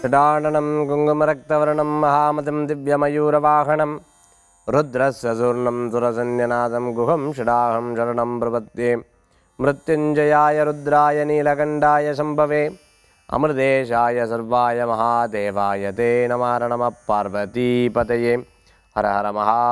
षडाननं कुङ्कुमरक्तवर्णं महामतिं दिव्यमयूरवाहनं रुद्रस्वसूर्णं सुरसन्यनादं गुहं षडाहं शरणं प्रपद्ये मृत्युञ्जयाय रुद्राय नीलकण्ठाय शम्भवे अमृतेशाय सर्वाय महादेवाय ते नमः नमः पार्वतीपतये हर हर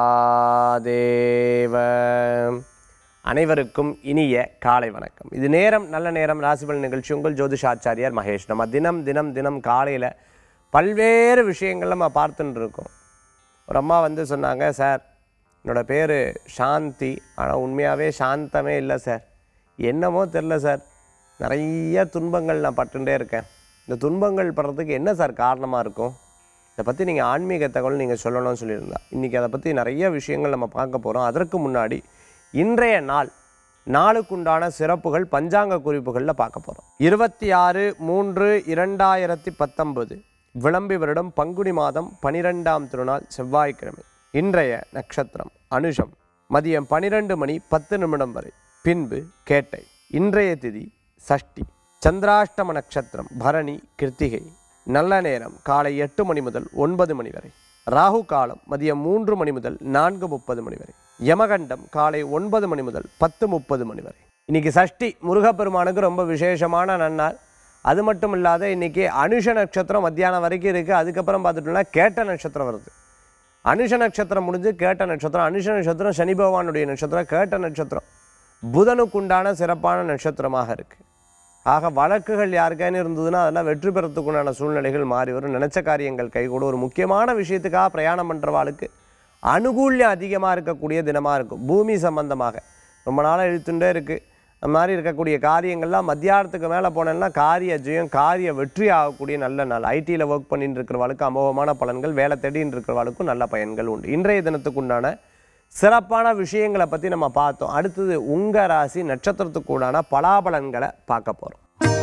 महादेव அனைவருக்கும் இனிய காலை வணக்கம் இது நேரம் நல்ல நேரம் ராசிபல் நிகழ்ச்சி உங்கள் ஜோதிஷாச்சாரியார் மகேஷ் நம்ம தினம் தினம் தினம் காலையில் பல்வேறு விஷயங்கள் நம்ம பார்த்துட்டு இருக்கோம் ஒரு அம்மா வந்து சொன்னாங்க சார் என்னோட பேர் சாந்தி ஆனால் உண்மையாகவே சாந்தமே இல்லை சார் என்னமோ தெரில சார் நிறைய துன்பங்கள் நான் பட்டுட்டே இருக்கேன் இந்த துன்பங்கள் படுறதுக்கு என்ன சார் காரணமாக இருக்கும் இதை பற்றி நீங்கள் ஆன்மீக தகவல் நீங்கள் சொல்லணும்னு சொல்லியிருந்தா இன்றைக்கி அதை பற்றி நிறைய விஷயங்கள் நம்ம பார்க்க போகிறோம் அதற்கு முன்னாடி இன்றைய நாள் நாளுக்குண்டான சிறப்புகள் பஞ்சாங்க குறிப்புகளில் பார்க்க போகிறோம் இருபத்தி ஆறு மூன்று இரண்டாயிரத்தி பத்தொன்பது விளம்பி வருடம் பங்குனி மாதம் பனிரெண்டாம் திருநாள் செவ்வாய்க்கிழமை இன்றைய நட்சத்திரம் அனுஷம் மதியம் பனிரெண்டு மணி பத்து நிமிடம் வரை பின்பு கேட்டை இன்றைய திதி சஷ்டி சந்திராஷ்டம நட்சத்திரம் பரணி கிருத்திகை நல்ல நேரம் காலை எட்டு மணி முதல் ஒன்பது மணி வரை ராகு காலம் மதியம் மூன்று மணி முதல் நான்கு முப்பது மணி வரை யமகண்டம் காலை ஒன்பது மணி முதல் பத்து முப்பது மணி வரை இன்னைக்கு சஷ்டி முருகப்பெருமானுக்கு ரொம்ப விசேஷமான நன்னாள் அது மட்டும் இல்லாத இன்னைக்கு அனுஷ நட்சத்திரம் மத்தியானம் வரைக்கும் இருக்குது அதுக்கப்புறம் பார்த்துட்டோம்னா கேட்ட நட்சத்திரம் வருது அனுஷ நட்சத்திரம் முடிஞ்சு கேட்ட நட்சத்திரம் அனுஷ நட்சத்திரம் சனி பகவானுடைய நட்சத்திரம் கேட்ட நட்சத்திரம் புதனுக்குண்டான சிறப்பான நட்சத்திரமாக இருக்குது ஆக வழக்குகள் யாருக்கானு இருந்ததுன்னா அதெல்லாம் வெற்றி பெறத்துக்குண்டான சூழ்நிலைகள் மாறி வரும் நினச்ச காரியங்கள் கைகூடும் ஒரு முக்கியமான விஷயத்துக்காக பிரயாணம் பண்ணுறவாளுக்கு அனுகூல்யம் அதிகமாக இருக்கக்கூடிய தினமாக இருக்கும் பூமி சம்பந்தமாக ரொம்ப நாளாக இழுத்துட்டே இருக்குது அந்த மாதிரி இருக்கக்கூடிய காரியங்கள்லாம் மத்தியானத்துக்கு மேலே போனேன்னா காரிய ஜெயம் காரிய வெற்றி ஆகக்கூடிய நல்ல நாள் ஐடியில் ஒர்க் பண்ணிட்டு இருக்கிறவாளுக்கு அமோகமான பலன்கள் வேலை தேடின்னு இருக்கிறவாளுக்கும் நல்ல பயன்கள் உண்டு இன்றைய தினத்துக்கு உண்டான சிறப்பான விஷயங்களை பற்றி நம்ம பார்த்தோம் அடுத்தது உங்கள் ராசி நட்சத்திரத்துக்கு உண்டான பலாபலன்களை பார்க்க போகிறோம்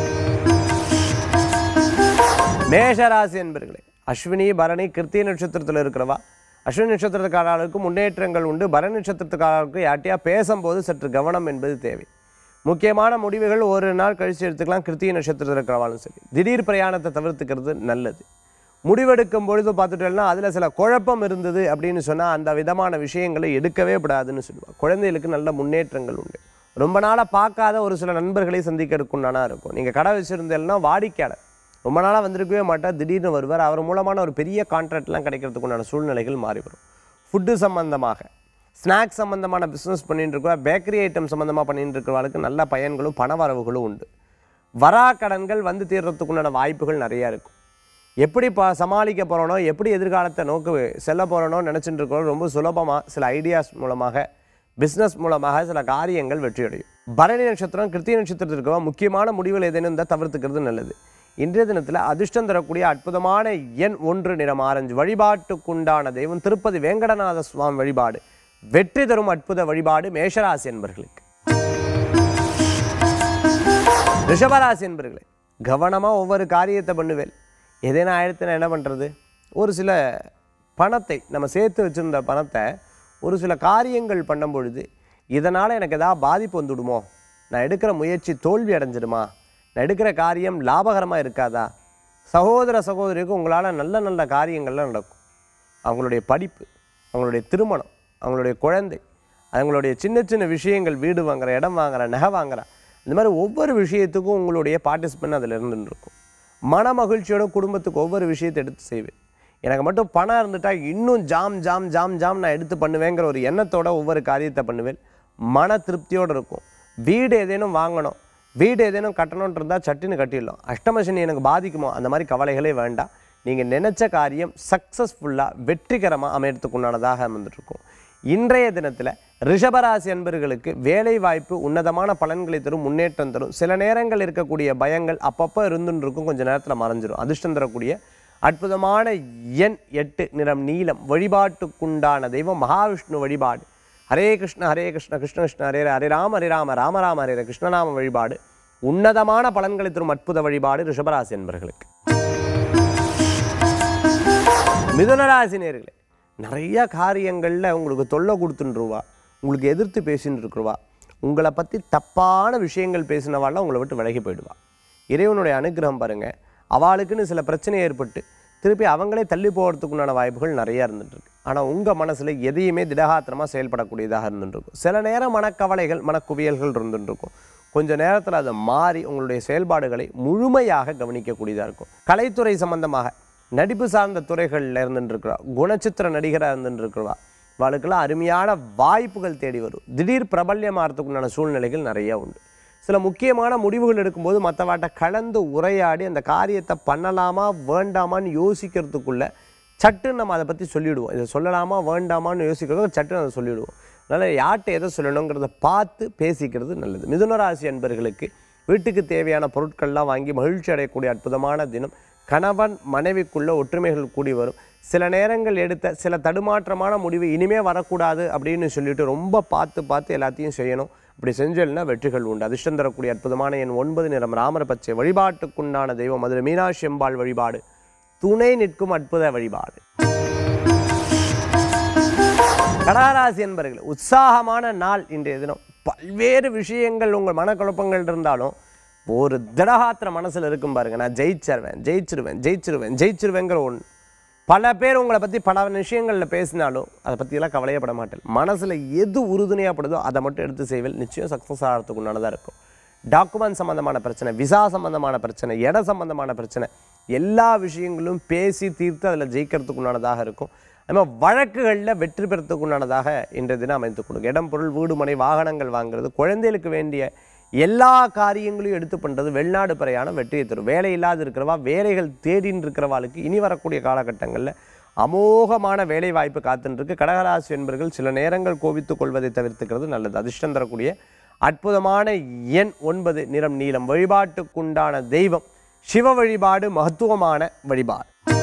மேஷராசி என்பர்களே அஸ்வினி பரணி கிருத்திய நட்சத்திரத்தில் இருக்கிறவா அஸ்வினி நட்சத்திரத்துக்காரர்களுக்கு முன்னேற்றங்கள் உண்டு பரணி நட்சத்திரத்துக்காரர்களுக்கு யார்ட்டையா பேசும்போது சற்று கவனம் என்பது தேவை முக்கியமான முடிவுகள் ஒரு நாள் கழித்து எடுத்துக்கலாம் கிருத்திய நட்சத்திரத்தில் இருக்கிறவாலும் சரி திடீர் பிரயாணத்தை தவிர்த்துக்கிறது நல்லது முடிவெடுக்கும் பொழுது பார்த்துட்டோம்னா அதில் சில குழப்பம் இருந்தது அப்படின்னு சொன்னால் அந்த விதமான விஷயங்களை எடுக்கவே விடாதுன்னு சொல்லுவாள் குழந்தைகளுக்கு நல்ல முன்னேற்றங்கள் உண்டு ரொம்ப நாளாக பார்க்காத ஒரு சில நண்பர்களை சந்திக்கிறதுக்குண்டானா இருக்கும் நீங்கள் கடை வச்சுருந்தேன்னா வாடிக்கையாளர் ரொம்ப நாளாக வந்திருக்கவே மாட்டார் திடீர்னு வருவார் அவர் மூலமான ஒரு பெரிய கான்ட்ராக்ட்லாம் கிடைக்கிறதுக்குண்டான சூழ்நிலைகள் மாறி வரும் ஃபுட்டு சம்பந்தமாக ஸ்நாக்ஸ் சம்மந்தமான பிஸ்னஸ் பண்ணிட்டு இருக்கா பேக்கரி ஐட்டம் சம்மந்தமாக பண்ணிட்டு இருக்கிறவங்களுக்கு நல்ல பயன்களும் பணவரவுகளும் உண்டு வரா கடன்கள் வந்து தீர்றதுக்குண்டான வாய்ப்புகள் நிறையா இருக்கும் எப்படி ப சமாளிக்க போகிறோனோ எப்படி எதிர்காலத்தை நோக்கு செல்ல போகிறோனோ நினச்சிட்டு இருக்கிறோம் ரொம்ப சுலபமாக சில ஐடியாஸ் மூலமாக பிஸ்னஸ் மூலமாக சில காரியங்கள் வெற்றியடையும் பரணி நட்சத்திரம் கிருத்திய நட்சத்திரத்தில் இருக்கவா முக்கியமான முடிவுகள் ஏதேனும் இருந்தால் தவிர்த்துக்கிறது நல்லது இன்றைய தினத்தில் அதிர்ஷ்டம் தரக்கூடிய அற்புதமான எண் ஒன்று நிறம் ஆரஞ்சு வழிபாட்டுக்குண்டான தெய்வம் திருப்பதி வேங்கடநாத சுவாமி வழிபாடு வெற்றி தரும் அற்புத வழிபாடு மேஷராசி என்பர்களுக்கு ரிஷபராசி என்பர்களே கவனமாக ஒவ்வொரு காரியத்தை பண்ணுவேன் எதேனா ஆயிரத்தினா என்ன பண்ணுறது ஒரு சில பணத்தை நம்ம சேர்த்து வச்சுருந்த பணத்தை ஒரு சில காரியங்கள் பண்ணும் பொழுது இதனால் எனக்கு ஏதாவது பாதிப்பு வந்துடுமோ நான் எடுக்கிற முயற்சி தோல்வி அடைஞ்சிடுமா நான் எடுக்கிற காரியம் லாபகரமாக இருக்காதா சகோதர சகோதரிக்கு உங்களால் நல்ல நல்ல காரியங்கள்லாம் நடக்கும் அவங்களுடைய படிப்பு அவங்களுடைய திருமணம் அவங்களுடைய குழந்தை அவங்களுடைய சின்ன சின்ன விஷயங்கள் வீடு வாங்குற இடம் வாங்குற நகை வாங்குற இந்த மாதிரி ஒவ்வொரு விஷயத்துக்கும் உங்களுடைய பார்ட்டிசிபெண்ட் அதில் இருந்துட்டு இருக்கும் மன மகிழ்ச்சியோட குடும்பத்துக்கு ஒவ்வொரு விஷயத்தை எடுத்து செய்வேன் எனக்கு மட்டும் பணம் இருந்துட்டா இன்னும் ஜாம் ஜாம் ஜாம் ஜாம் நான் எடுத்து பண்ணுவேங்கிற ஒரு எண்ணத்தோட ஒவ்வொரு காரியத்தை பண்ணுவேன் மன திருப்தியோடு இருக்கும் வீடு ஏதேனும் வாங்கணும் வீடு ஏதேனும் கட்டணும்னு இருந்தால் சட்டுன்னு கட்டிடலாம் அஷ்டமசனி எனக்கு பாதிக்குமோ அந்த மாதிரி கவலைகளே வேண்டாம் நீங்கள் நினச்ச காரியம் சக்ஸஸ்ஃபுல்லாக வெற்றிகரமாக அமையறதுக்குண்டானதாக அமைந்துருக்கும் இன்றைய தினத்தில் ரிஷபராசி அன்பர்களுக்கு வேலை வாய்ப்பு உன்னதமான பலன்களை தரும் முன்னேற்றம் தரும் சில நேரங்கள் இருக்கக்கூடிய பயங்கள் அப்பப்போ இருந்துன்னு இருக்கும் கொஞ்சம் நேரத்தில் மறைஞ்சிரும் அதிர்ஷ்டம் தரக்கூடிய அற்புதமான எண் எட்டு நிறம் நீலம் வழிபாட்டுக்குண்டான தெய்வம் மகாவிஷ்ணு வழிபாடு ஹரே கிருஷ்ண ஹரே கிருஷ்ண கிருஷ்ண கிருஷ்ண ஹரே ஹரே ராம ஹரே ராம ராம ராம ஹரே ஹரே கிருஷ்ணநாம வழிபாடு உன்னதமான பலன்களை தரும் அற்புத வழிபாடு ரிஷபராசி என்பர்களுக்கு மிதுனராசி நேர்களே நிறைய காரியங்களில் உங்களுக்கு தொல்லை கொடுத்துருவா உங்களுக்கு எதிர்த்து பேசின்னு இருக்கிறவா உங்களை பற்றி தப்பான விஷயங்கள் பேசினவாள்லாம் உங்களை விட்டு விலகி போயிடுவா இறைவனுடைய அனுகிரகம் பாருங்கள் அவளுக்குன்னு சில பிரச்சனை ஏற்பட்டு திருப்பி அவங்களே தள்ளி போகிறதுக்குண்டான வாய்ப்புகள் நிறையா இருந்துட்டுருக்கு ஆனால் உங்கள் மனசில் எதையுமே திடகாத்திரமாக செயல்படக்கூடியதாக இருந்துட்டுருக்கும் சில நேரம் மனக்கவலைகள் மனக்குவியல்கள் இருந்துட்டுருக்கும் கொஞ்ச நேரத்தில் அதை மாறி உங்களுடைய செயல்பாடுகளை முழுமையாக கவனிக்கக்கூடியதாக இருக்கும் கலைத்துறை சம்பந்தமாக நடிப்பு சார்ந்த துறைகளில் இருந்துட்டுருக்கிறா குணச்சித்திர நடிகராக இருந்துட்டுருக்கிறவா அவளுக்கெல்லாம் அருமையான வாய்ப்புகள் தேடி வரும் திடீர் பிரபல்யமாகறதுக்குண்டான சூழ்நிலைகள் நிறைய உண்டு சில முக்கியமான முடிவுகள் எடுக்கும்போது மற்றவாட்ட கலந்து உரையாடி அந்த காரியத்தை பண்ணலாமா வேண்டாமான்னு யோசிக்கிறதுக்குள்ள சட்டுன்னு நம்ம அதை பற்றி சொல்லிவிடுவோம் இதை சொல்லலாமா வேண்டாமான்னு யோசிக்கிறதுக்கு சட்டுன்னு அதை சொல்லிவிடுவோம் அதனால் யார்கிட்ட எதை சொல்லணுங்கிறத பார்த்து பேசிக்கிறது நல்லது மிதுன ராசி அன்பர்களுக்கு வீட்டுக்கு தேவையான பொருட்கள்லாம் வாங்கி மகிழ்ச்சி அடையக்கூடிய அற்புதமான தினம் கணவன் மனைவிக்குள்ள ஒற்றுமைகள் கூடி வரும் சில நேரங்கள் எடுத்த சில தடுமாற்றமான முடிவு இனிமே வரக்கூடாது அப்படின்னு சொல்லிட்டு ரொம்ப பார்த்து பார்த்து எல்லாத்தையும் செய்யணும் அப்படி செஞ்சல்னா வெற்றிகள் உண்டு அதிர்ஷ்டம் தரக்கூடிய அற்புதமான என் ஒன்பது நிறம் ராமர பச்சை வழிபாட்டுக்குண்டான தெய்வம் மதுரை மீனாட்சி அம்பாள் வழிபாடு துணை நிற்கும் அற்புத வழிபாடு கடகராசி என்பர்கள் உற்சாகமான நாள் இன்றைய தினம் பல்வேறு விஷயங்கள் உங்கள் மனக்குழப்பங்கள் இருந்தாலும் ஒரு திடகாத்திர மனசில் இருக்கும் பாருங்க நான் ஜெயிச்சிருவேன் ஜெயிச்சிருவேன் ஜெயிச்சிருவேன் ஜெயிச்சிருவேங்கிற ஒன்று பல பேர் உங்களை பற்றி பல விஷயங்களில் பேசினாலும் அதை பற்றியெல்லாம் கவலையப்பட மாட்டேன் மனசில் எது உறுதுணையாகப்படுதோ அதை மட்டும் எடுத்து செய்வேன் நிச்சயம் சக்ஸஸ் ஆகிறதுக்கு உண்டானதாக இருக்கும் டாக்குமெண்ட் சம்மந்தமான பிரச்சனை விசா சம்மந்தமான பிரச்சனை இட சம்மந்தமான பிரச்சனை எல்லா விஷயங்களும் பேசி தீர்த்து அதில் ஜெயிக்கிறதுக்கு உண்டானதாக இருக்கும் அது மாதிரி வழக்குகளில் வெற்றி பெறத்துக்கு உண்டானதாக இன்றைய தினம் அமைத்துக் கொடுக்கும் இடம் பொருள் வீடு மனை வாகனங்கள் வாங்குறது குழந்தைகளுக்கு வேண்டிய எல்லா காரியங்களையும் எடுத்து பண்ணுறது வெளிநாடு பிரயாணம் வெற்றியை தரும் வேலை இல்லாது இருக்கிறவா வேலைகள் தேடின்னு இருக்கிறவாளுக்கு இனி வரக்கூடிய காலகட்டங்களில் அமோகமான வேலை வாய்ப்பு காத்துன்னு இருக்கு கடகராசி என்பர்கள் சில நேரங்கள் கோபித்துக் கொள்வதை தவிர்த்துக்கிறது நல்லது அதிர்ஷ்டம் தரக்கூடிய அற்புதமான எண் ஒன்பது நிறம் நீலம் வழிபாட்டுக்குண்டான தெய்வம் சிவ வழிபாடு மகத்துவமான வழிபாடு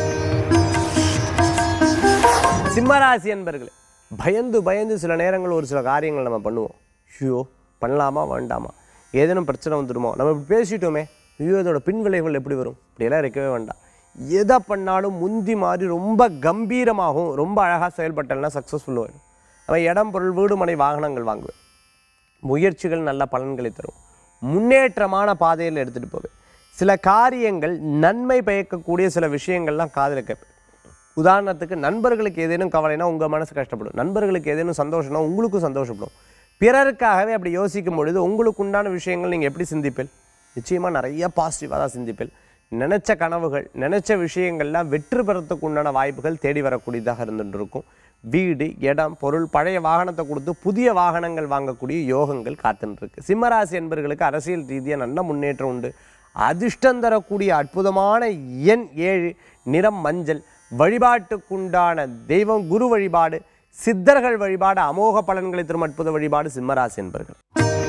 சிம்மராசி என்பர்களே பயந்து பயந்து சில நேரங்கள் ஒரு சில காரியங்கள் நம்ம பண்ணுவோம் ஐயோ பண்ணலாமா வேண்டாமா ஏதேனும் பிரச்சனை வந்துடுமோ நம்ம இப்படி பேசிட்டோமே ஐயோ இதோட பின் விளைவுகள் எப்படி வரும் இப்படியெல்லாம் இருக்கவே வேண்டாம் எதை பண்ணாலும் முந்தி மாதிரி ரொம்ப கம்பீரமாகவும் ரொம்ப அழகாக செயல்பட்டேன்னா சக்ஸஸ்ஃபுல் வரும் அவன் இடம் பொருள் வீடு மனை வாகனங்கள் வாங்குவேன் முயற்சிகள் நல்ல பலன்களை தரும் முன்னேற்றமான பாதையில் எடுத்துகிட்டு போவேன் சில காரியங்கள் நன்மை பயக்கக்கூடிய சில விஷயங்கள்லாம் காதில் கேட்பேன் உதாரணத்துக்கு நண்பர்களுக்கு ஏதேனும் கவலைனா உங்கள் மனசு கஷ்டப்படும் நண்பர்களுக்கு ஏதேனும் சந்தோஷம்னா உங்களுக்கும் சந்தோஷப்படும் பிறருக்காகவே அப்படி யோசிக்கும் பொழுது உங்களுக்கு உண்டான விஷயங்கள் நீங்கள் எப்படி சிந்திப்பீள் நிச்சயமாக நிறைய பாசிட்டிவாக தான் சிந்திப்பீள் நினச்ச கனவுகள் நினச்ச விஷயங்கள்லாம் வெற்றி பெறத்துக்கு உண்டான வாய்ப்புகள் தேடி வரக்கூடியதாக இருந்துட்டு இருக்கும் வீடு இடம் பொருள் பழைய வாகனத்தை கொடுத்து புதிய வாகனங்கள் வாங்கக்கூடிய யோகங்கள் காத்துன்னு இருக்கு சிம்மராசி என்பர்களுக்கு அரசியல் ரீதியாக நல்ல முன்னேற்றம் உண்டு அதிர்ஷ்டம் தரக்கூடிய அற்புதமான எண் ஏழு நிறம் மஞ்சள் வழிபாட்டுக்குண்டான தெய்வம் குரு வழிபாடு சித்தர்கள் வழிபாடு அமோக பலன்களை தரும் அற்புத வழிபாடு சிம்மராசி என்பர்கள்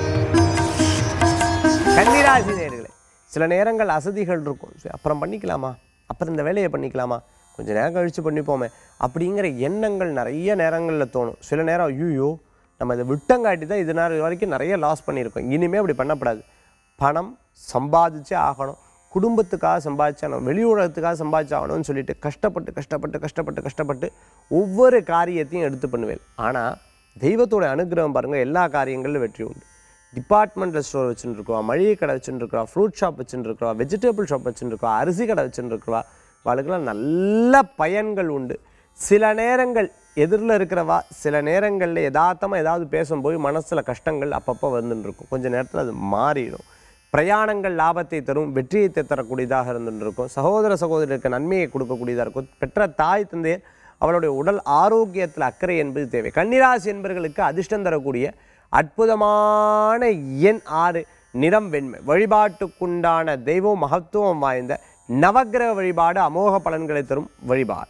கன்னிராசி நேர்களே சில நேரங்கள் அசதிகள் இருக்கும் சரி, அப்புறம் பண்ணிக்கலாமா அப்புறம் இந்த வேலையை பண்ணிக்கலாமா கொஞ்ச நேரம் கழித்து பண்ணிப்போமே அப்படிங்கிற எண்ணங்கள் நிறைய நேரங்களில் தோணும் சில நேரம் ஐயோ நம்ம இதை விட்டங்காட்டி தான் இது நேரம் வரைக்கும் நிறைய லாஸ் பண்ணியிருக்கோம் இனிமேல் அப்படி பண்ணக்கூடாது பணம் சம்பாதிச்சே ஆகணும் குடும்பத்துக்காக சம்பாதிச்சாகணும் வெளி உலகத்துக்காக சம்பாதிச்சாகணும்னு சொல்லிட்டு கஷ்டப்பட்டு கஷ்டப்பட்டு கஷ்டப்பட்டு கஷ்டப்பட்டு ஒவ்வொரு காரியத்தையும் எடுத்து பண்ணுவேன் ஆனால் தெய்வத்தோட அனுகிரகம் பாருங்கள் எல்லா காரியங்களிலும் வெற்றி உண்டு டிபார்ட்மெண்டல் ஸ்டோர் வச்சுட்டு இருக்கோம் மளிகை கடை வச்சுட்டு இருக்கா ஃப்ரூட் ஷாப் வச்சுட்டு இருக்கா வெஜிடபிள் ஷாப் வச்சுட்டு இருக்கா அரிசி கடை வச்சுட்டு இருக்கா அவளுக்கெல்லாம் நல்ல பயன்கள் உண்டு சில நேரங்கள் எதிரில் இருக்கிறவா சில நேரங்களில் யதார்த்தமாக ஏதாவது பேசும்போது மனசில் கஷ்டங்கள் அப்பப்போ வந்துட்டு இருக்கும் கொஞ்ச நேரத்தில் அது மாறிடும் பிரயாணங்கள் லாபத்தை தரும் வெற்றியை தரக்கூடியதாக இருந்துட்டு இருக்கும் சகோதர சகோதரருக்கு நன்மையை கொடுக்கக்கூடியதாக இருக்கும் பெற்ற தாய் தந்தையர் அவளுடைய உடல் ஆரோக்கியத்தில் அக்கறை என்பது தேவை கன்னிராசி என்பவர்களுக்கு அதிர்ஷ்டம் தரக்கூடிய அற்புதமான எண் ஆறு நிறம் வெண்மை வழிபாட்டுக்குண்டான தெய்வம் மகத்துவம் வாய்ந்த நவக்கிரக வழிபாடு அமோக பலன்களை தரும் வழிபாடு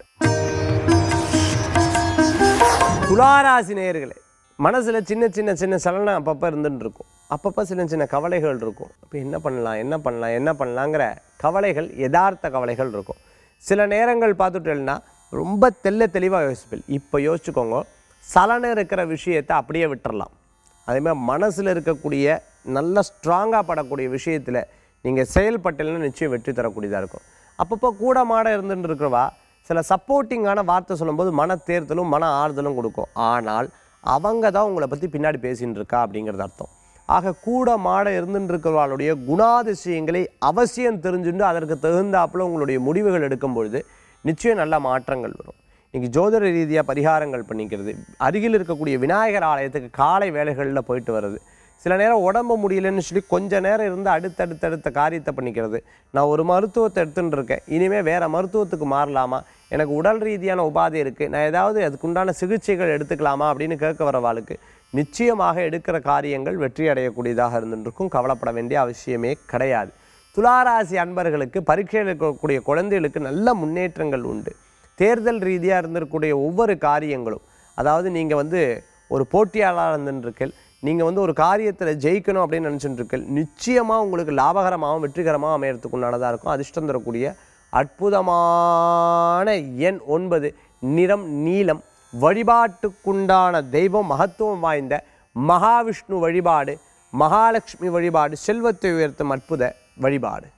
துளாராசி நேயர்களே மனசில் சின்ன சின்ன சின்ன சலனம் அப்பப்போ இருந்துட்டு இருக்கும் அப்பப்போ சின்ன சின்ன கவலைகள் இருக்கும் அப்போ என்ன பண்ணலாம் என்ன பண்ணலாம் என்ன பண்ணலாங்கிற கவலைகள் யதார்த்த கவலைகள் இருக்கும் சில நேரங்கள் பார்த்துட்டேன்னா ரொம்ப தெள்ள தெளிவாக யோசிப்பேன் இப்போ யோசிச்சுக்கோங்க சலனம் இருக்கிற விஷயத்தை அப்படியே விட்டுறலாம் அதேமாதிரி மனசில் இருக்கக்கூடிய நல்ல ஸ்ட்ராங்காக படக்கூடிய விஷயத்தில் நீங்கள் செயல்பட்டீங்கன்னா நிச்சயம் வெற்றி தரக்கூடியதாக இருக்கும் அப்பப்போ கூட மாட இருந்துட்டு இருக்கிறவா சில சப்போர்ட்டிங்கான வார்த்தை சொல்லும்போது மன தேர்தலும் மன ஆறுதலும் கொடுக்கும் ஆனால் அவங்க தான் உங்களை பற்றி பின்னாடி பேசின்னு இருக்கா அப்படிங்கிறது அர்த்தம் ஆக கூட மாட இருந்துருக்கிறவர்களுடைய குணாதிசயங்களை அவசியம் தெரிஞ்சுட்டு அதற்கு தகுந்தாப்புல உங்களுடைய முடிவுகள் எடுக்கும் பொழுது நிச்சயம் நல்ல மாற்றங்கள் வரும் இன்னைக்கு ஜோதிட ரீதியாக பரிகாரங்கள் பண்ணிக்கிறது அருகில் இருக்கக்கூடிய விநாயகர் ஆலயத்துக்கு காலை வேலைகளில் போயிட்டு வர்றது சில நேரம் உடம்பு முடியலன்னு சொல்லி கொஞ்ச நேரம் இருந்து அடுத்தடுத்தடுத்த காரியத்தை பண்ணிக்கிறது நான் ஒரு மருத்துவத்தை எடுத்துட்டு இருக்கேன் இனிமேல் வேறு மருத்துவத்துக்கு மாறலாமா எனக்கு உடல் ரீதியான உபாதை இருக்குது நான் ஏதாவது அதுக்குண்டான சிகிச்சைகள் எடுத்துக்கலாமா அப்படின்னு கேட்க வரவாளுக்கு நிச்சயமாக எடுக்கிற காரியங்கள் வெற்றி அடையக்கூடியதாக இருந்துருக்கும் கவலைப்பட வேண்டிய அவசியமே கிடையாது துளாராசி அன்பர்களுக்கு பரீட்சையில் இருக்கக்கூடிய குழந்தைகளுக்கு நல்ல முன்னேற்றங்கள் உண்டு தேர்தல் ரீதியாக இருந்திருக்கக்கூடிய ஒவ்வொரு காரியங்களும் அதாவது நீங்கள் வந்து ஒரு போட்டியாளராக இருந்துருக்கீர்கள் நீங்கள் வந்து ஒரு காரியத்தில் ஜெயிக்கணும் அப்படின்னு நினச்சிட்டு இருக்கீர்கள் நிச்சயமாக உங்களுக்கு லாபகரமாகவும் வெற்றிகரமாக அமையறதுக்கு உண்டானதாக இருக்கும் அதிர்ஷ்டம் தரக்கூடிய அற்புதமான எண் ஒன்பது நிறம் நீலம் வழிபாட்டுக்குண்டான தெய்வம் மகத்துவம் வாய்ந்த மகாவிஷ்ணு வழிபாடு மகாலட்சுமி வழிபாடு செல்வத்தை உயர்த்தும் அற்புத வழிபாடு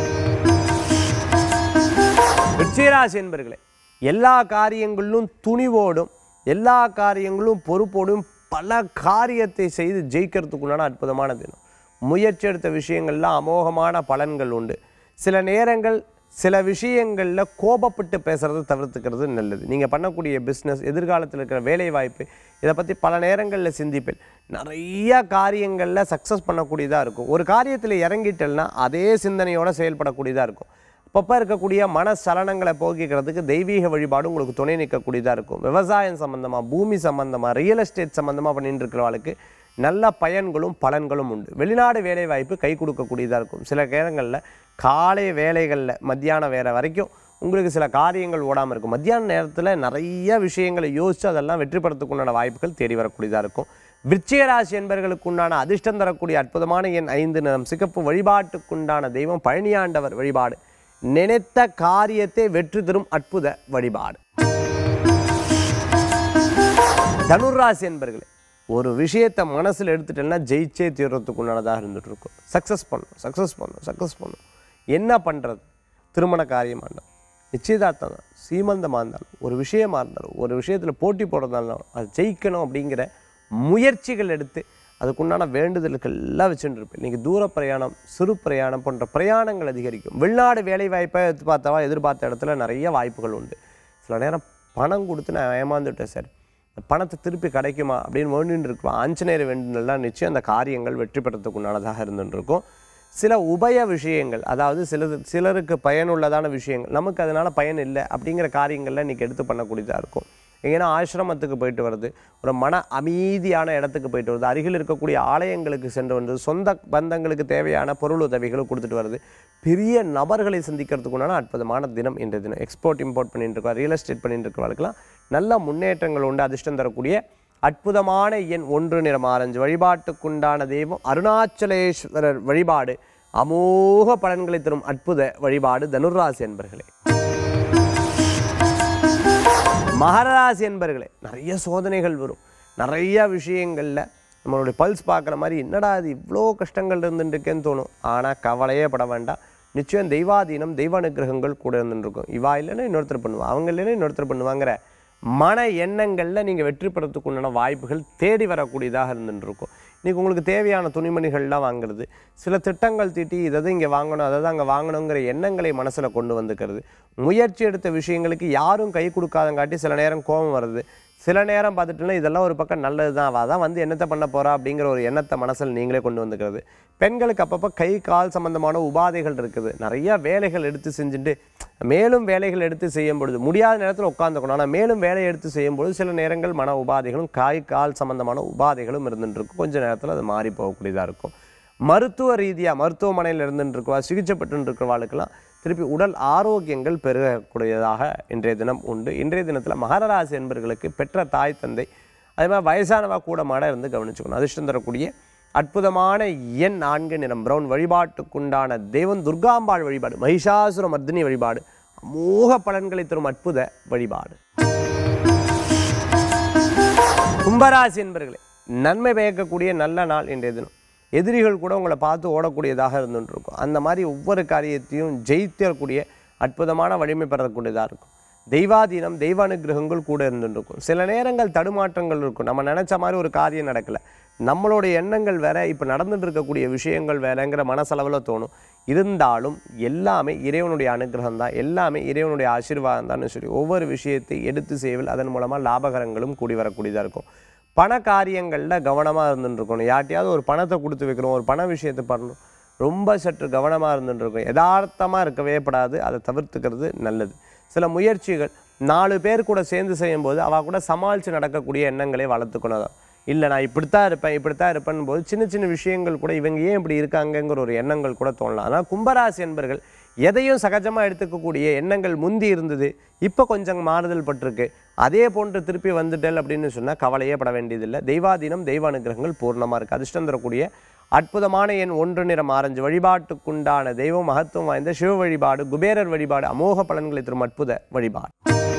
விருச்சிகராசி என்பர்களே எல்லா காரியங்களிலும் துணிவோடும் எல்லா காரியங்களும் பொறுப்போடும் பல காரியத்தை செய்து ஜெயிக்கிறதுக்குண்டான அற்புதமான தினம் முயற்சி எடுத்த விஷயங்கள்லாம் அமோகமான பலன்கள் உண்டு சில நேரங்கள் சில விஷயங்களில் கோபப்பட்டு பேசுகிறத தவிர்த்துக்கிறது நல்லது நீங்கள் பண்ணக்கூடிய பிஸ்னஸ் எதிர்காலத்தில் இருக்கிற வேலை வாய்ப்பு இதை பற்றி பல நேரங்களில் சிந்திப்பேன் நிறைய காரியங்களில் சக்ஸஸ் பண்ணக்கூடியதாக இருக்கும் ஒரு காரியத்தில் இறங்கிட்டேன்னா அதே சிந்தனையோடு செயல்படக்கூடியதாக இருக்கும் அப்பப்போ இருக்கக்கூடிய மன சலனங்களை போக்கிக்கிறதுக்கு தெய்வீக வழிபாடு உங்களுக்கு துணை நிற்கக்கூடியதாக இருக்கும் விவசாயம் சம்மந்தமாக பூமி சம்மந்தமாக ரியல் எஸ்டேட் சம்மந்தமாக பண்ணிட்டு இருக்கிறவளுக்கு நல்ல பயன்களும் பலன்களும் உண்டு வெளிநாடு வேலை வாய்ப்பு கை கொடுக்கக்கூடியதாக இருக்கும் சில நேரங்களில் காலை வேலைகளில் மத்தியான வேலை வரைக்கும் உங்களுக்கு சில காரியங்கள் ஓடாமல் இருக்கும் மத்தியான நேரத்தில் நிறைய விஷயங்களை யோசித்து அதெல்லாம் வெற்றிப்படுத்துக்குண்டான வாய்ப்புகள் தேடி வரக்கூடியதாக இருக்கும் விருச்சிக ராசி என்பவர்களுக்கு உண்டான அதிர்ஷ்டம் தரக்கூடிய அற்புதமான எண் ஐந்து நிறம் சிகப்பு வழிபாட்டுக்குண்டான தெய்வம் பழனியாண்டவர் வழிபாடு நினைத்த காரியத்தை வெற்றி தரும் அற்புத வழிபாடு தனுராசி என்பர்களே ஒரு விஷயத்தை மனசில் எடுத்துட்டேன்னா ஜெயிச்சே தீர்றதுக்கு உண்டானதாக இருந்துட்டு இருக்கும் சக்ஸஸ் பண்ணும் சக்ஸஸ் பண்ணும் சக்ஸஸ் பண்ணும் என்ன பண்ணுறது திருமண காரியமாக இருந்தாலும் நிச்சயதார்த்தம் தான் சீமந்தமாக இருந்தாலும் ஒரு விஷயமா இருந்தாலும் ஒரு விஷயத்தில் போட்டி போடுறதா இருந்தாலும் அது ஜெயிக்கணும் அப்படிங்கிற முயற்சிகள் எடுத்து அதுக்குண்டான வேண்டுதல்கள் எல்லாம் வச்சுட்டு இருப்பேன் இன்றைக்கி தூர பிரயாணம் சிறு பிரயாணம் போன்ற பிரயாணங்கள் அதிகரிக்கும் வெளிநாடு வேலை வாய்ப்பை எதிர்பார்த்தவா எதிர்பார்த்த இடத்துல நிறைய வாய்ப்புகள் உண்டு சில நேரம் பணம் கொடுத்து நான் ஏமாந்துட்டேன் சார் இந்த பணத்தை திருப்பி கிடைக்குமா அப்படின்னு வேண்டின்னு இருக்குவா ஆஞ்சநேயர் வேண்டுதல்லாம் நிச்சயம் அந்த காரியங்கள் வெற்றி பெறத்துக்கு உண்டானதாக இருந்துட்டு இருக்கும் சில உபய விஷயங்கள் அதாவது சிலது சிலருக்கு பயனுள்ளதான விஷயங்கள் நமக்கு அதனால் பயன் இல்லை அப்படிங்கிற காரியங்கள்ல இன்றைக்கி எடுத்து பண்ணக்கூடியதாக இருக்கும் எங்கன்னா ஆசிரமத்துக்கு போயிட்டு வருது ஒரு மன அமைதியான இடத்துக்கு போயிட்டு வருது அருகில் இருக்கக்கூடிய ஆலயங்களுக்கு சென்று வந்து சொந்த பந்தங்களுக்கு தேவையான பொருள் உதவிகளை கொடுத்துட்டு வருது பெரிய நபர்களை சந்திக்கிறதுக்கு உண்டான அற்புதமான தினம் இன்றைய தினம் எக்ஸ்போர்ட் இம்போர்ட் பண்ணிட்டு இருக்கோம் ரியல் எஸ்டேட் பண்ணிட்டு இருக்கிறவர்களுக்கெல்லாம் நல்ல முன்னேற்றங்கள் உண்டு அதிர்ஷ்டம் தரக்கூடிய அற்புதமான எண் ஒன்று நிறம் ஆரஞ்சு வழிபாட்டுக்குண்டான தெய்வம் அருணாச்சலேஸ்வரர் வழிபாடு அமோக பலன்களை தரும் அற்புத வழிபாடு தனுர்ராசி என்பர்களே மகராசி என்பர்களே நிறைய சோதனைகள் வரும் நிறைய விஷயங்களில் நம்மளுடைய பல்ஸ் பார்க்குற மாதிரி என்னடா இது இவ்வளோ கஷ்டங்கள் இருந்துட்டு இருக்கேன்னு தோணும் ஆனால் கவலையே பட வேண்டாம் நிச்சயம் தெய்வாதீனம் தெய்வ அனுகிரகங்கள் கூட இருந்துட்டு இருக்கும் இவா இல்லைன்னா இன்னொருத்தர் பண்ணுவா அவங்க இல்லைன்னா இன்னொருத்தர் பண்ணுவாங்கிற மன எண்ணங்களில் நீங்கள் வெற்றி பெறத்துக்கு உண்டான வாய்ப்புகள் தேடி வரக்கூடியதாக இருந்துட்டு இருக்கும் இன்றைக்கி உங்களுக்கு தேவையான துணிமணிகள்லாம் வாங்குறது சில திட்டங்கள் தீட்டி இதை இங்கே வாங்கணும் அதை தான் அங்கே வாங்கணுங்கிற எண்ணங்களை மனசில் கொண்டு வந்துக்கிறது முயற்சி எடுத்த விஷயங்களுக்கு யாரும் கை கொடுக்காதங்காட்டி சில நேரம் கோபம் வருது சில நேரம் பார்த்துட்டுனா இதெல்லாம் ஒரு பக்கம் நல்லது தான் அவள் தான் வந்து என்னத்தை பண்ண போகிறா அப்படிங்கிற ஒரு எண்ணத்தை மனசில் நீங்களே கொண்டு வந்துக்கிறது பெண்களுக்கு அப்பப்போ கை கால் சம்பந்தமான உபாதைகள் இருக்குது நிறைய வேலைகள் எடுத்து செஞ்சுட்டு மேலும் வேலைகள் எடுத்து செய்யும் பொழுது முடியாத நேரத்தில் உட்காந்துக்கணும் ஆனால் மேலும் வேலையை எடுத்து செய்யும் பொழுது சில நேரங்கள் மன உபாதைகளும் காய் கால் சம்பந்தமான உபாதைகளும் இருந்துட்டு இருக்கும் கொஞ்ச நேரத்தில் அது மாறி போகக்கூடியதாக இருக்கும் மருத்துவ ரீதியாக மருத்துவமனையில் இருந்துட்டு இருக்கவா சிகிச்சை பெற்று இருக்கிறவாளுக்கெல்லாம் திருப்பி உடல் ஆரோக்கியங்கள் பெருகக்கூடியதாக இன்றைய தினம் உண்டு இன்றைய தினத்தில் மகர ராசி என்பவர்களுக்கு பெற்ற தாய் தந்தை அதே மாதிரி வயசானவா கூட மாட இருந்து கவனிச்சுக்கணும் அதிர்ஷ்டம் தரக்கூடிய அற்புதமான எண் நான்கு நிறம் பிரவுன் வழிபாட்டுக்குண்டான தெய்வம் துர்காம்பாள் வழிபாடு மகிஷாசுர மர்தினி வழிபாடு அமோக பலன்களை தரும் அற்புத வழிபாடு கும்பராசி என்பர்களே நன்மை பயக்கக்கூடிய நல்ல நாள் இன்றைய தினம் எதிரிகள் கூட உங்களை பார்த்து ஓடக்கூடியதாக இருந்துட்டு இருக்கும் அந்த மாதிரி ஒவ்வொரு காரியத்தையும் ஜெயித்தக்கூடிய அற்புதமான வலிமை பெறக்கூடியதாக இருக்கும் தெய்வாதீனம் தெய்வ அனுகிரகங்கள் கூட இருந்துட்டு இருக்கும் சில நேரங்கள் தடுமாற்றங்கள் இருக்கும் நம்ம நினச்ச மாதிரி ஒரு காரியம் நடக்கலை நம்மளுடைய எண்ணங்கள் வேற இப்போ நடந்துட்டு இருக்கக்கூடிய விஷயங்கள் வேறங்கிற மனசளவில் தோணும் இருந்தாலும் எல்லாமே இறைவனுடைய அனுகிரகம் தான் எல்லாமே இறைவனுடைய ஆசீர்வாதம் தான் சொல்லி ஒவ்வொரு விஷயத்தை எடுத்து செய்வல் அதன் மூலமாக லாபகரங்களும் கூடி வரக்கூடியதாக இருக்கும் பண காரியங்களில் கவனமாக இருந்துட்டு இருக்கணும் யார்ட்டையாவது ஒரு பணத்தை கொடுத்து வைக்கிறோம் ஒரு பண விஷயத்தை பண்ணணும் ரொம்ப சற்று கவனமாக இருந்துட்டு இருக்கணும் யதார்த்தமாக இருக்கவே படாது அதை தவிர்த்துக்கிறது நல்லது சில முயற்சிகள் நாலு பேர் கூட சேர்ந்து செய்யும்போது அவள் கூட சமாளித்து நடக்கக்கூடிய எண்ணங்களை வளர்த்துக்கணும் இல்லை நான் இப்படித்தான் இருப்பேன் இப்படித்தான் இருப்பேன் போது சின்ன சின்ன விஷயங்கள் கூட இவங்க ஏன் இப்படி இருக்காங்கங்கிற ஒரு எண்ணங்கள் கூட தோணலாம் ஆனால் கும்பராசி என்பர்கள் எதையும் சகஜமாக எடுத்துக்கக்கூடிய எண்ணங்கள் முந்தி இருந்தது இப்போ கொஞ்சம் மாறுதல் பட்டிருக்கு அதே போன்று திருப்பி வந்துட்டல் அப்படின்னு சொன்னால் கவலையே பட வேண்டியதில்லை தெய்வாதீனம் தெய்வ அனுகிரகங்கள் பூர்ணமாக இருக்குது அதிர்ஷ்டம் தரக்கூடிய அற்புதமான எண் ஒன்று நிறம் ஆரஞ்சு வழிபாட்டுக்குண்டான தெய்வம் மகத்துவம் வாய்ந்த சிவ வழிபாடு குபேரர் வழிபாடு அமோக பலன்களை தரும் அற்புத வழிபாடு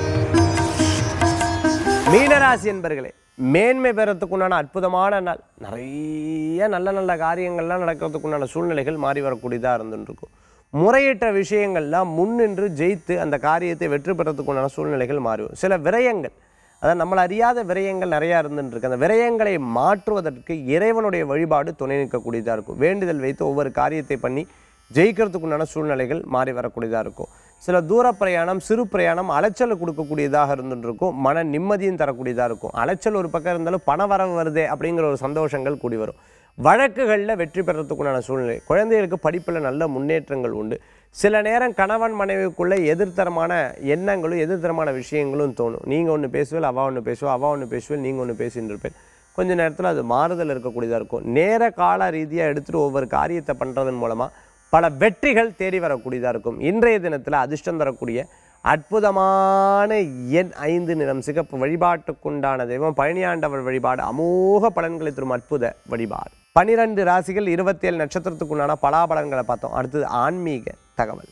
மீனராசி என்பர்களே மேன்மை பெறத்துக்குண்டான அற்புதமான நாள் நிறைய நல்ல நல்ல காரியங்கள்லாம் நடக்கிறதுக்குண்டான சூழ்நிலைகள் மாறி வரக்கூடியதாக இருந்துருக்கும் முறையற்ற விஷயங்கள்லாம் முன்னின்று ஜெயித்து அந்த காரியத்தை வெற்றி பெறத்துக்குண்டான சூழ்நிலைகள் மாறும் சில விரயங்கள் அதாவது நம்மள அறியாத விரயங்கள் நிறையா இருந்துட்டு இருக்கு அந்த விரயங்களை மாற்றுவதற்கு இறைவனுடைய வழிபாடு துணை நிற்கக்கூடியதாக இருக்கும் வேண்டுதல் வைத்து ஒவ்வொரு காரியத்தை பண்ணி ஜெயிக்கிறதுக்குண்டான சூழ்நிலைகள் மாறி வரக்கூடியதாக இருக்கும் சில தூர பிரயாணம் சிறு பிரயாணம் அலைச்சல் கொடுக்கக்கூடியதாக இருந்துட்டு இருக்கும் மன நிம்மதியும் தரக்கூடியதாக இருக்கும் அலைச்சல் ஒரு பக்கம் இருந்தாலும் பண வரவு வருதே அப்படிங்கிற ஒரு சந்தோஷங்கள் கூடி வரும் வழக்குகளில் வெற்றி பெறத்துக்குண்டான சூழ்நிலை குழந்தைகளுக்கு படிப்பில் நல்ல முன்னேற்றங்கள் உண்டு சில நேரம் கணவன் மனைவிக்குள்ளே எதிர்த்தரமான எண்ணங்களும் எதிர்த்தரமான விஷயங்களும் தோணும் நீங்கள் ஒன்று பேசுவேல் அவா ஒன்று பேசுவோம் அவா ஒன்று பேசுவேல் நீங்கள் ஒன்று பேசின்னு இருப்பேன் கொஞ்ச நேரத்தில் அது மாறுதல் இருக்கக்கூடியதாக இருக்கும் நேர கால ரீதியாக எடுத்துகிட்டு ஒவ்வொரு காரியத்தை பண்ணுறதன் மூலமாக பல வெற்றிகள் தேடி வரக்கூடியதாக இருக்கும் இன்றைய தினத்தில் அதிர்ஷ்டம் தரக்கூடிய அற்புதமான எண் ஐந்து நிறம் சிகப்பு வழிபாட்டுக்குண்டான தெய்வம் பழனியாண்டவர் வழிபாடு அமோக பலன்களை தரும் அற்புத வழிபாடு பனிரெண்டு ராசிகள் இருபத்தேழு நட்சத்திரத்துக்குண்டான பலாபலன்களை பார்த்தோம் அடுத்தது ஆன்மீக தகவல்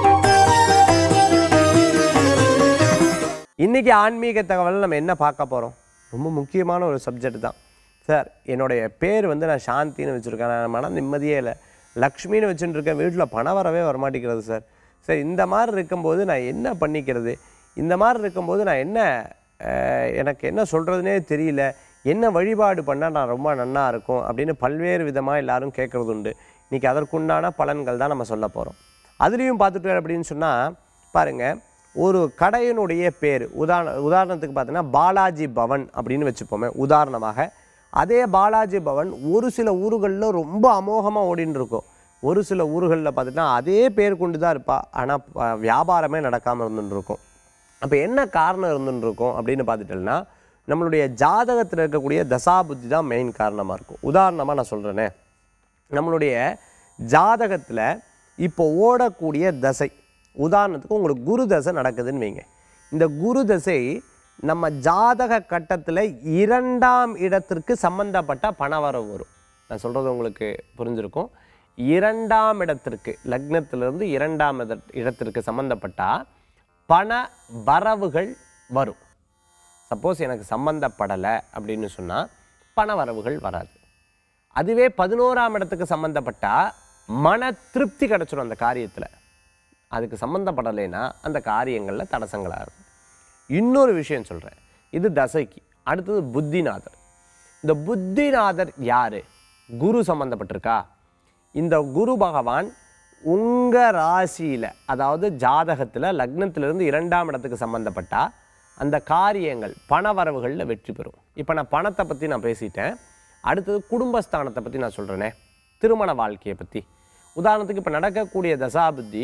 இன்னைக்கு ஆன்மீக தகவல் நம்ம என்ன பார்க்க போகிறோம் ரொம்ப முக்கியமான ஒரு சப்ஜெக்ட் தான் சார் என்னுடைய பேர் வந்து நான் சாந்தின்னு வச்சுருக்கேன் நான் மன நிம்மதியே இல்லை லக்ஷ்மின்னு வச்சுட்டு இருக்கேன் வீட்டில் பணம் வரவே வரமாட்டேங்கிறது சார் சார் இந்த மாதிரி இருக்கும்போது நான் என்ன பண்ணிக்கிறது இந்த மாதிரி இருக்கும்போது நான் என்ன அஹ், எனக்கு என்ன சொல்கிறதுனே தெரியல என்ன வழிபாடு பண்ணால் நான் ரொம்ப நன்னா இருக்கும் அப்படின்னு பல்வேறு விதமாக எல்லாரும் கேட்குறது உண்டு இன்றைக்கி அதற்குண்டான பலன்கள் தான் நம்ம சொல்ல போகிறோம் அதுலேயும் பார்த்துட்டு அப்படின்னு சொன்னால் பாருங்கள் ஒரு கடையினுடைய பேர் உதாரண உதாரணத்துக்கு பார்த்தீங்கன்னா பாலாஜி பவன் அப்படின்னு வச்சுப்போமே உதாரணமாக அதே பாலாஜி பவன் ஒரு சில ஊர்களில் ரொம்ப அமோகமாக ஓடின்னு இருக்கும் ஒரு சில ஊர்களில் பார்த்துட்டா அதே பேர் கொண்டு தான் இருப்பா ஆனால் ப- வியாபாரமே நடக்காமல் இருந்துட்டு இருக்கும் அப்போ என்ன காரணம் இருந்துட்டு இருக்கும் அப்படின்னு பார்த்துட்டோம்னா நம்மளுடைய ஜாதகத்தில் இருக்கக்கூடிய தசாபுத்தி தான் மெயின் காரணமாக இருக்கும் உதாரணமாக நான் சொல்கிறேனே நம்மளுடைய ஜாதகத்தில் இப்போ ஓடக்கூடிய தசை உதாரணத்துக்கு உங்களுக்கு குரு தசை நடக்குதுன்னு வைங்க இந்த குரு தசை நம்ம ஜாதக கட்டத்தில் இரண்டாம் இடத்திற்கு சம்பந்தப்பட்ட பணவரவு வரும் நான் சொல்கிறது உங்களுக்கு புரிஞ்சிருக்கும் இரண்டாம் இடத்திற்கு லக்னத்திலிருந்து இரண்டாம் இட- இடத்திற்கு சம்பந்தப்பட்டா பண வரவுகள் வரும் சப்போஸ் எனக்கு சம்பந்தப்படலை அப்படின்னு சொன்னால் பண வரவுகள் வராது அதுவே பதினோராம் இடத்துக்கு சம்மந்தப்பட்டா மன திருப்தி கிடச்சிடும் அந்த காரியத்தில் அதுக்கு சம்மந்தப்படலைன்னா அந்த காரியங்களில் தடசங்களாக இருக்கும் இன்னொரு விஷயம் சொல்கிறேன் இது தசைக்கு அடுத்தது புத்திநாதர் இந்த புத்திநாதர் யார் குரு சம்மந்தப்பட்டிருக்கா இந்த குரு பகவான் உங்கள் ராசியில் அதாவது ஜாதகத்தில் லக்னத்திலிருந்து இரண்டாம் இடத்துக்கு சம்மந்தப்பட்டா அந்த காரியங்கள் பண வரவுகளில் வெற்றி பெறும் இப்போ நான் பணத்தை பற்றி நான் பேசிட்டேன் அடுத்தது குடும்பஸ்தானத்தை பற்றி நான் சொல்கிறேனே திருமண வாழ்க்கையை பற்றி உதாரணத்துக்கு இப்போ நடக்கக்கூடிய தசாபுத்தி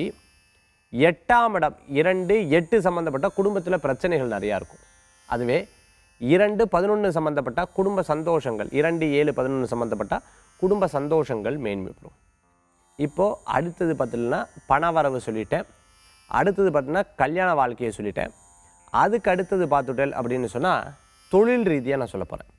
எட்டாம் இடம் இரண்டு எட்டு சம்மந்தப்பட்ட குடும்பத்தில் பிரச்சனைகள் நிறையா இருக்கும் அதுவே இரண்டு பதினொன்று சம்மந்தப்பட்ட குடும்ப சந்தோஷங்கள் இரண்டு ஏழு பதினொன்று சம்மந்தப்பட்ட குடும்ப சந்தோஷங்கள் மேன்மை பெறும் இப்போது அடுத்தது பார்த்தீங்கன்னா பணவரவு சொல்லிட்டேன் அடுத்தது பார்த்தீங்கன்னா கல்யாண வாழ்க்கையை சொல்லிட்டேன் அதுக்கு அடுத்தது பார்த்துட்டல் அப்படின்னு சொன்னால் தொழில் ரீதியாக நான் சொல்ல போகிறேன்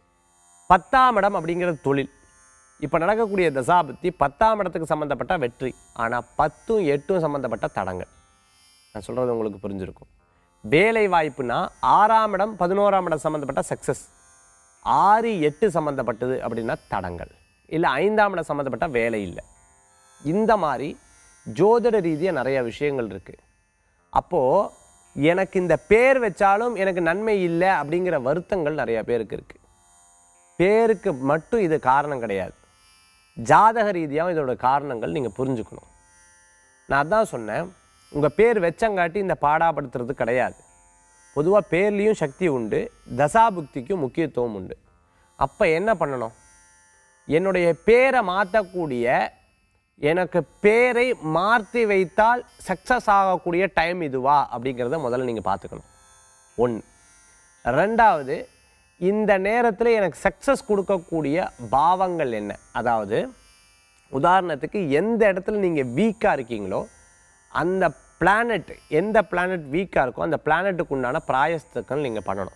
பத்தாம் இடம் அப்படிங்கிறது தொழில் இப்போ நடக்கக்கூடிய தசாபத்தி பத்தாம் இடத்துக்கு சம்மந்தப்பட்ட வெற்றி ஆனால் பத்தும் எட்டும் சம்மந்தப்பட்ட தடங்கள் நான் சொல்கிறது உங்களுக்கு புரிஞ்சிருக்கும் வேலை வாய்ப்புனா ஆறாம் இடம் பதினோராம் இடம் சம்மந்தப்பட்ட சக்ஸஸ் ஆறு எட்டு சம்மந்தப்பட்டது அப்படின்னா தடங்கள் இல்லை ஐந்தாம் இடம் சம்மந்தப்பட்ட வேலை இல்லை இந்த மாதிரி ஜோதிட ரீதியாக நிறைய விஷயங்கள் இருக்குது அப்போது எனக்கு இந்த பேர் வச்சாலும் எனக்கு நன்மை இல்லை அப்படிங்கிற வருத்தங்கள் நிறைய பேருக்கு இருக்குது பேருக்கு மட்டும் இது காரணம் கிடையாது ஜாதக ரீதியாகவும் இதோட காரணங்கள் நீங்கள் புரிஞ்சுக்கணும் நான் அதான் சொன்னேன் உங்கள் பேர் வெச்சங்காட்டி இந்த பாடாப்படுத்துறது கிடையாது பொதுவாக பேர்லேயும் சக்தி உண்டு தசாபுக்திக்கும் முக்கியத்துவம் உண்டு அப்போ என்ன பண்ணணும் என்னுடைய பேரை மாற்றக்கூடிய எனக்கு பேரை மாற்றி வைத்தால் சக்ஸஸ் ஆகக்கூடிய டைம் இதுவா அப்படிங்கிறத முதல்ல நீங்கள் பார்த்துக்கணும் ஒன்று ரெண்டாவது இந்த நேரத்தில் எனக்கு சக்ஸஸ் கொடுக்கக்கூடிய பாவங்கள் என்ன அதாவது உதாரணத்துக்கு எந்த இடத்துல நீங்கள் வீக்காக இருக்கீங்களோ அந்த பிளானட் எந்த பிளானட் வீக்காக இருக்கோ அந்த பிளானட்டுக்கு உண்டான பிராயஸ்துக்கள் நீங்கள் பண்ணணும்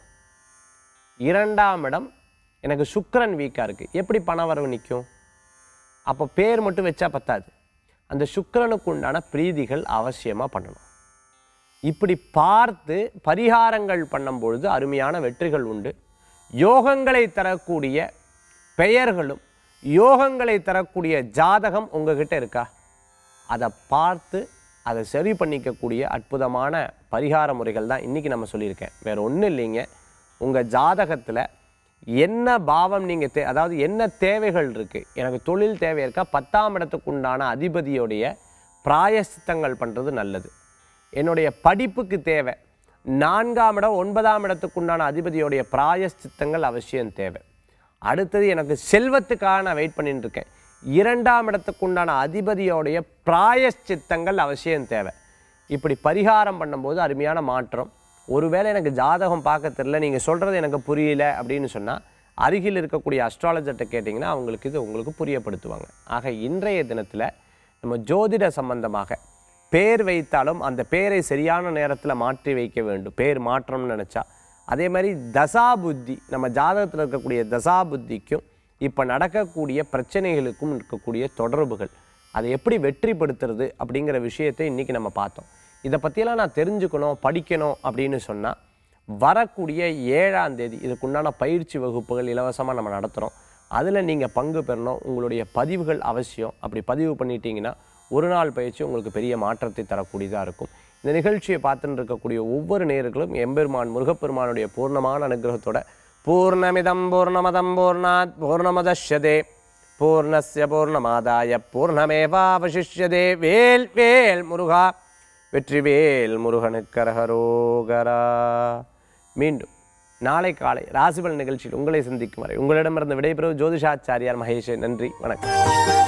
இரண்டாம் இடம் எனக்கு சுக்கிரன் வீக்காக இருக்குது எப்படி பண வரவு நிற்கும் அப்போ பேர் மட்டும் வச்சா பத்தாது அந்த சுக்கிரனுக்கு உண்டான பிரீதிகள் அவசியமாக பண்ணணும் இப்படி பார்த்து பரிகாரங்கள் பண்ணும்பொழுது அருமையான வெற்றிகள் உண்டு யோகங்களை தரக்கூடிய பெயர்களும் யோகங்களை தரக்கூடிய ஜாதகம் உங்ககிட்ட இருக்கா அதை பார்த்து அதை சரி பண்ணிக்கக்கூடிய அற்புதமான பரிகார முறைகள் தான் இன்றைக்கி நம்ம சொல்லியிருக்கேன் வேறு ஒன்றும் இல்லைங்க உங்கள் ஜாதகத்தில் என்ன பாவம் நீங்கள் தே அதாவது என்ன தேவைகள் இருக்குது எனக்கு தொழில் தேவை இருக்கா பத்தாம் இடத்துக்கு உண்டான அதிபதியுடைய பிராயசித்தங்கள் பண்ணுறது நல்லது என்னுடைய படிப்புக்கு தேவை நான்காம் இடம் ஒன்பதாம் இடத்துக்கு உண்டான அதிபதியுடைய பிராயசித்தங்கள் அவசியம் தேவை அடுத்தது எனக்கு செல்வத்துக்காக நான் வெயிட் பண்ணிட்டு இருக்கேன் இரண்டாம் இடத்துக்கு உண்டான அதிபதியோடைய பிராயச்சித்தங்கள் அவசியம் தேவை இப்படி பரிகாரம் பண்ணும்போது அருமையான மாற்றம் ஒருவேளை எனக்கு ஜாதகம் பார்க்க தெரியல நீங்கள் சொல்கிறது எனக்கு புரியல அப்படின்னு சொன்னால் அருகில் இருக்கக்கூடிய அஸ்ட்ராலஜர்கிட்ட கேட்டிங்கன்னா அவங்களுக்கு இது உங்களுக்கு புரியப்படுத்துவாங்க ஆக இன்றைய தினத்தில் நம்ம ஜோதிட சம்பந்தமாக பேர் வைத்தாலும் அந்த பேரை சரியான நேரத்தில் மாற்றி வைக்க வேண்டும் பேர் மாற்றம்னு நினச்சா அதே மாதிரி தசா புத்தி நம்ம ஜாதகத்தில் இருக்கக்கூடிய தசா புத்திக்கும் இப்போ நடக்கக்கூடிய பிரச்சனைகளுக்கும் இருக்கக்கூடிய தொடர்புகள் அதை எப்படி வெற்றிப்படுத்துறது அப்படிங்கிற விஷயத்தை இன்றைக்கி நம்ம பார்த்தோம் இதை பற்றியெல்லாம் நான் தெரிஞ்சுக்கணும் படிக்கணும் அப்படின்னு சொன்னால் வரக்கூடிய ஏழாம் தேதி இதுக்குண்டான பயிற்சி வகுப்புகள் இலவசமாக நம்ம நடத்துகிறோம் அதில் நீங்கள் பங்கு பெறணும் உங்களுடைய பதிவுகள் அவசியம் அப்படி பதிவு பண்ணிட்டீங்கன்னா ஒரு நாள் பயிற்சி உங்களுக்கு பெரிய மாற்றத்தை தரக்கூடியதாக இருக்கும் இந்த நிகழ்ச்சியை பார்த்துட்டு இருக்கக்கூடிய ஒவ்வொரு நேர்களும் எம்பெருமான் முருகப்பெருமானுடைய பூர்ணமான அனுகிரகத்தோட பூர்ணமிதம் பூர்ணமதம் பூர்ணாத் பூர்ணமதஷ்யதே பூர்ணஸ்ய பூர்ணமாதாய பூர்ணமேவாவசிஷ்யதே வேல் வேல் முருகா வெற்றிவேல் முருகனுக்கரகரோகரா மீண்டும் நாளை காலை ராசிபல் நிகழ்ச்சியில் உங்களை சந்திக்கும் வரை உங்களிடமிருந்து விடைபெறும் ஜோதிஷாச்சாரியார் மகேஷ் நன்றி வணக்கம்